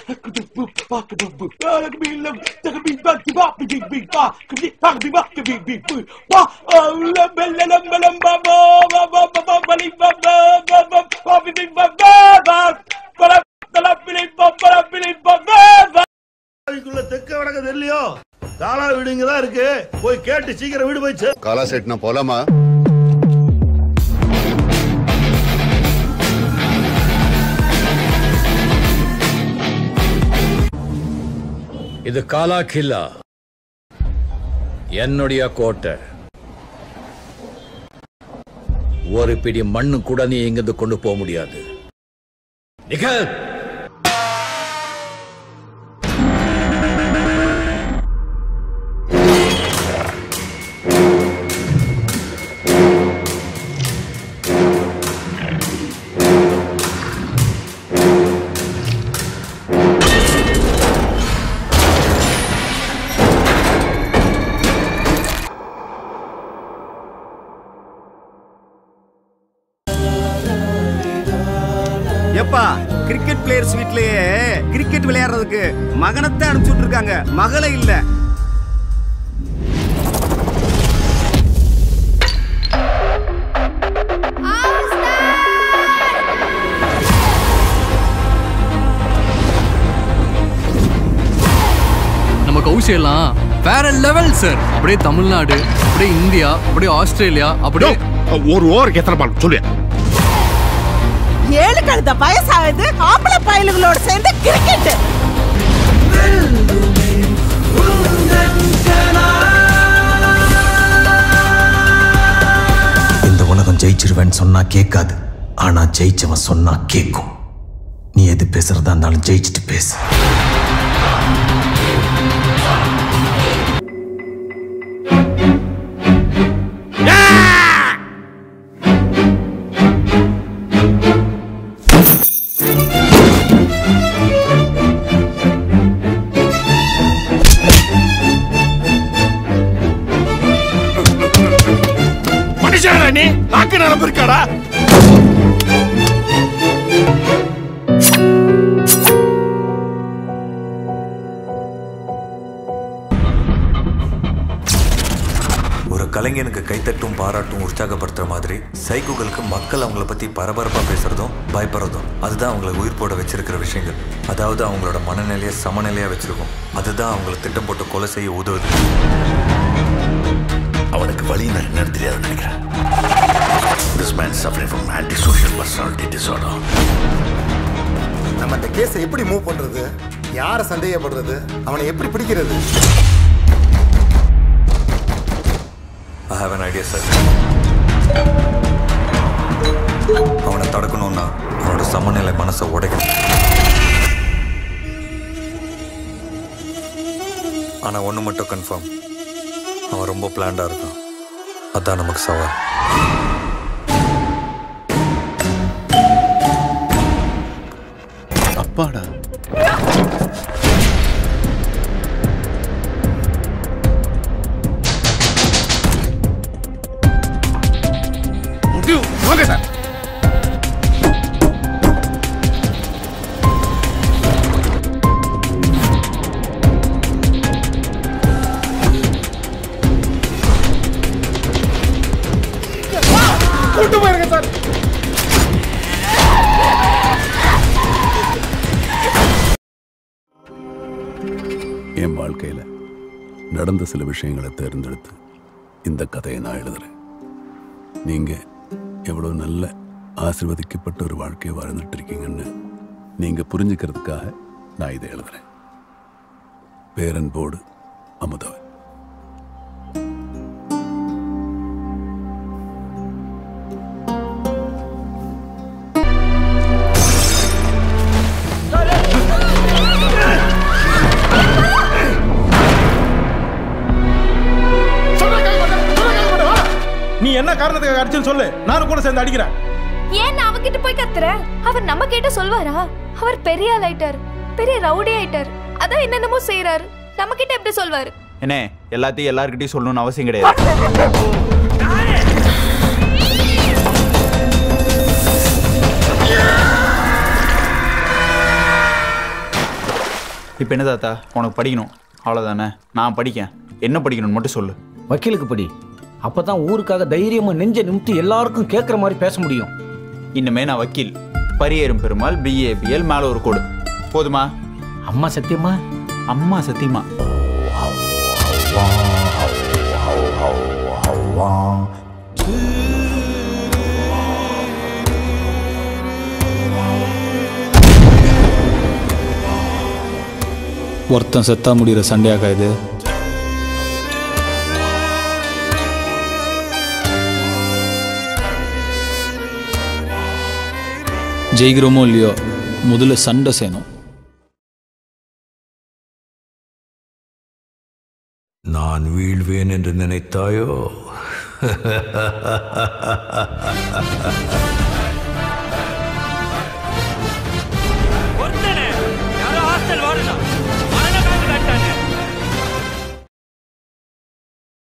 அதுக்குள்ள தெக்க வடக்க தெரியலையோ தாளா வீடு இங்கதான் இருக்கு போய் கேட்டு சீக்கிரம் வீடு போய் சேரு. காலா செட் நான் போலாமா இது காலா கில்லா என்னுடைய கோட்டை ஒரு பிடி மண்ணு கூட நீ இங்கிருந்து கொண்டு போக முடியாது நிகழ் எப்பா கிரிக்கெட் பிளேயர்ஸ் வீட்லயே கிரிக்கெட் விளையாடுறதுக்கு மகனத்தை அனுப்பிச்சுட்டு இருக்காங்க மகளை இல்ல நம்ம கௌசியெல்லாம் வேற லெவல் சார் அப்படியே தமிழ்நாடு அப்படியே இந்தியா அப்படியே ஆஸ்திரேலியா அப்படியே ஒரு ஓவருக்கு எத்தனை பால் சொல்லு ஏழு கழுத வயசாகுது ஆம்பளை பயலுகளோட சேர்ந்து கிரிக்கெட் இந்த உலகம் ஜெயிச்சிருவேன்னு சொன்னா கேட்காது ஆனா ஜெயிச்சவன் சொன்னா கேட்கும் நீ எது பேசுறதா இருந்தாலும் ஜெயிச்சுட்டு பேசு மனுஷனா நீ நாக்கு நிரம்பு இருக்காடா ஒரு கலைஞனுக்கு கைத்தட்டும் பாராட்டும் உற்சாகப்படுத்துற மாதிரி சைக்கோகளுக்கு மக்கள் அவங்கள பத்தி பரபரப்பா பேசுறதும் பயப்படுறதும் அதுதான் அவங்கள உயிர் போட வச்சிருக்கிற விஷயங்கள் அதாவது அவங்களோட மனநிலையை சமநிலையா வச்சிருக்கும் அதுதான் அவங்கள திட்டம் போட்டு கொலை செய்ய உதவுது அவனுக்கு வழி என்னன்னு தெரியாதுன்னு நினைக்கிறேன் This man is suffering from antisocial personality disorder. நம்ம அந்த கேஸை எப்படி மூவ் பண்றது யாரை சந்தேகப்படுறது அவனை எப்படி பிடிக்கிறது I have an idea sir அவனை தடுக்கணும்னா அவனோட சமநிலை மனசை உடைக்கணும் ஆனா ஒண்ணு மட்டும் கன்ஃபார்ம் அவன் ரொம்ப பிளான்டா இருக்கான் அதான் நமக்கு சவால் அப்பாடா வாங்க சார் கூட்டு போயிருங்க சார் என் வாழ்க்கையில் நடந்த சில விஷயங்களை தேர்ந்தெடுத்து இந்த கதையை நான் எழுதுறேன் நீங்கள் எவ்வளோ நல்ல ஆசிர்வதிக்கப்பட்ட ஒரு வாழ்க்கையை வாழ்ந்துட்டு இருக்கீங்கன்னு நீங்கள் புரிஞ்சுக்கிறதுக்காக நான் இதை எழுதுறேன் பேரன்போடு அமுதவன் நீ என்ன காரணத்துக்கு அடிச்சுன்னு சொல்லு நானும் கூட சேர்ந்து அடிக்கிறேன் ஏன் நான் அவகிட்ட போய் கத்துறேன் அவர் நம்ம கிட்ட சொல்வாரா அவர் பெரிய ஆள் ஆயிட்டார் பெரிய ரவுடி ஆயிட்டார் அதான் என்னென்னமோ செய்யறாரு நம்ம கிட்ட எப்படி சொல்வாரு என்ன எல்லாத்தையும் எல்லார்கிட்டயும் சொல்லணும்னு அவசியம் கிடையாது இப்போ என்ன தாத்தா உனக்கு படிக்கணும் அவ்வளோதானே நான் படிக்கேன் என்ன படிக்கணும்னு மட்டும் சொல்லு வக்கீலுக்கு படி அப்பதான் ஊருக்காக தைரியமா நெஞ்ச நிமித்தி எல்லாருக்கும் கேட்குற மாதிரி பேச முடியும் இன்னுமே நான் வக்கீல் பரியேறும் பெருமாள் பிஏபிஎல் மேலே ஒரு கோடு போதுமா அம்மா சத்தியமா அம்மா சத்தியமா ஒருத்தன் செத்தா முடிகிற சண்டையாக்கா இது ஜெயிக்கிறோமோ இல்லையோ முதல்ல சண்டை செய்யணும் நான் வீழ்வேன் என்று நினைத்தாயோ